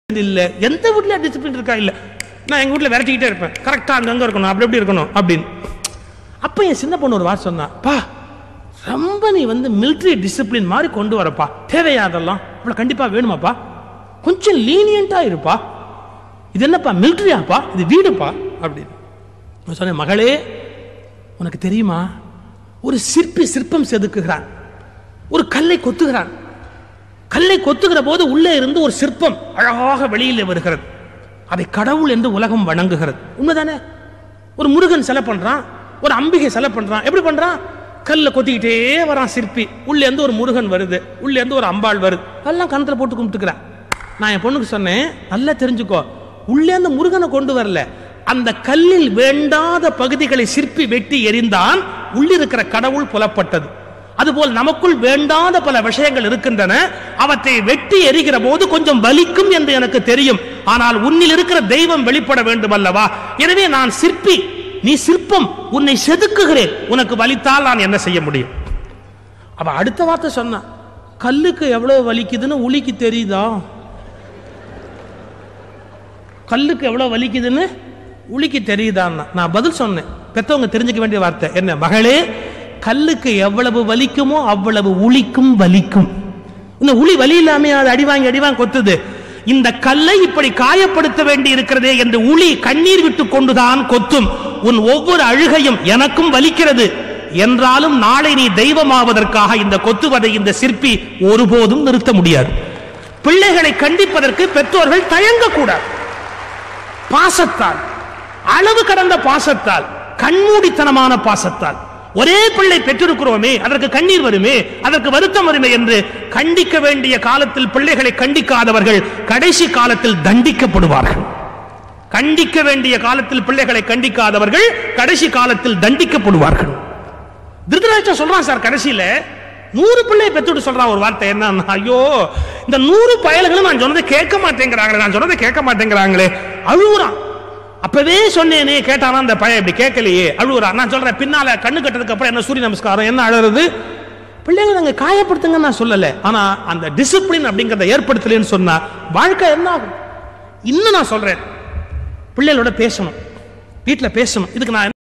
இல்ல எந்த வீட்ல டிசிப்ளின் இருக்கா இல்ல நான் எங்க வீட்ல விரட்டிக்கிட்டே இருப்பேன் கரெக்டா அங்கங்க இருக்கணும் அப்படி எப்படி இருக்கணும் அப்படின்னு அப்ப என் சின்ன பொண்ணு ஒரு வார்த்தை சொன்னா பா ரொம்ப நீ வந்து மிலிட்ரி டிசிப்ளின் மாதிரி கொண்டு வரப்பா தேவையா அதெல்லாம் அவ்வளவு கண்டிப்பா வேணுமாப்பா கொஞ்சம் லீனியண்டா இருப்பா இது என்னப்பா மிலிட்ரியாப்பா இது வீடுப்பா அப்படின்னு நான் சொன்னேன் மகளே உனக்கு தெரியுமா ஒரு சிற்பி சிற்பம் செதுக்குகிறான் ஒரு கல்லை கொத்துகிறான் கல்லை கொத்துகிற போது உள்ளே இருந்து ஒரு சிற்பம் அழகாக வெளியிலே வருகிறது அதை கடவுள் என்று உலகம் வணங்குகிறது உண்மைதானே ஒரு முருகன் சிலை பண்றான் ஒரு அம்பிகை சிலை பண்றான் எப்படி பண்றான் கல்லை கொத்திக்கிட்டே வரான் சிற்பி உள்ளே இருந்து ஒரு முருகன் வருது உள்ளே இருந்து ஒரு அம்பாள் வருது எல்லாம் கணத்துல போட்டு கும்பிட்டுக்கிறேன் நான் என் பொண்ணுக்கு சொன்னேன் நல்லா தெரிஞ்சுக்கோ உள்ளே இருந்து முருகனை கொண்டு வரல அந்த கல்லில் வேண்டாத பகுதிகளை சிற்பி வெட்டி எறிந்தான் உள்ளிருக்கிற கடவுள் புலப்பட்டது அதுபோல் நமக்குள் வேண்டாத பல விஷயங்கள் இருக்கின்றன அவற்றை வெட்டி எறிகிற போது கொஞ்சம் வலிக்கும் என்று எனக்கு தெரியும் ஆனால் உன்னில் இருக்கிற தெய்வம் வெளிப்பட வேண்டும் அல்லவா எனவே நான் சிற்பி நீ சிற்பம் உன்னை செதுக்குகிறேன் உனக்கு வலித்தால் நான் என்ன செய்ய முடியும் அவ அடுத்த வார்த்தை சொன்னா கல்லுக்கு எவ்வளவு வலிக்குதுன்னு உளிக்கு தெரியுதா கல்லுக்கு எவ்வளவு வலிக்குதுன்னு உளிக்கு தெரியுதான்னா நான் பதில் சொன்னேன் பெத்தவங்க தெரிஞ்சுக்க வேண்டிய வார்த்தை என்ன மகளே கல்லுக்கு எவ்வளவு வலிக்குமோ அவ்வளவு உளிக்கும் வலிக்கும் இந்த உளி வலி இல்லாம அது அடி வாங்கி அடி வாங்கி கொத்துது இந்த கல்லை இப்படி காயப்படுத்த வேண்டி இருக்கிறதே என்று உளி கண்ணீர் விட்டு கொண்டுதான் கொத்தும் உன் ஒவ்வொரு அழுகையும் எனக்கும் வலிக்கிறது என்றாலும் நாளை நீ தெய்வமாவதற்காக இந்த கொத்துவதை இந்த சிற்பி ஒருபோதும் நிறுத்த முடியாது பிள்ளைகளை கண்டிப்பதற்கு பெற்றோர்கள் தயங்கக்கூடாது பாசத்தால் அளவு கடந்த பாசத்தால் கண்மூடித்தனமான பாசத்தால் ஒரே பிள்ளை பெற்றிருக்கிறோமே அதற்கு கண்ணீர் வருமே அதற்கு வருத்தம் வருமே என்று கண்டிக்க வேண்டிய காலத்தில் பிள்ளைகளை கண்டிக்காதவர்கள் கடைசி காலத்தில் தண்டிக்கப்படுவார்கள் கண்டிக்க வேண்டிய காலத்தில் பிள்ளைகளை கண்டிக்காதவர்கள் கடைசி காலத்தில் தண்டிக்கப்படுவார்கள் திருதராஷ்டிரன் சொல்றான் சார் கடைசியில நூறு பிள்ளையை பெற்றுட்டு சொல்றான் ஒரு வார்த்தை என்ன ஐயோ இந்த நூறு பயல்களும் நான் சொன்னதை கேட்க மாட்டேங்கிறாங்களே நான் சொன்னதை கேட்க மாட்டேங்கிறாங்களே அழுகுறான் அப்பவே சொன்னேனே கேட்டானா அந்த பையன் இப்படி கேட்கலையே அழுகுறான் நான் சொல்றேன் பின்னால கண்ணு கட்டதுக்கு அப்புறம் என்ன சூரிய நமஸ்காரம் என்ன அழறது பிள்ளைங்களை நாங்க காயப்படுத்துங்க நான் சொல்லல ஆனா அந்த டிசிப்ளின் அப்படிங்கறத ஏற்படுத்தலன்னு சொன்னா வாழ்க்கை என்ன ஆகும் இன்னும் நான் சொல்றேன் பிள்ளைகளோட பேசணும் வீட்டுல பேசணும் இதுக்கு நான்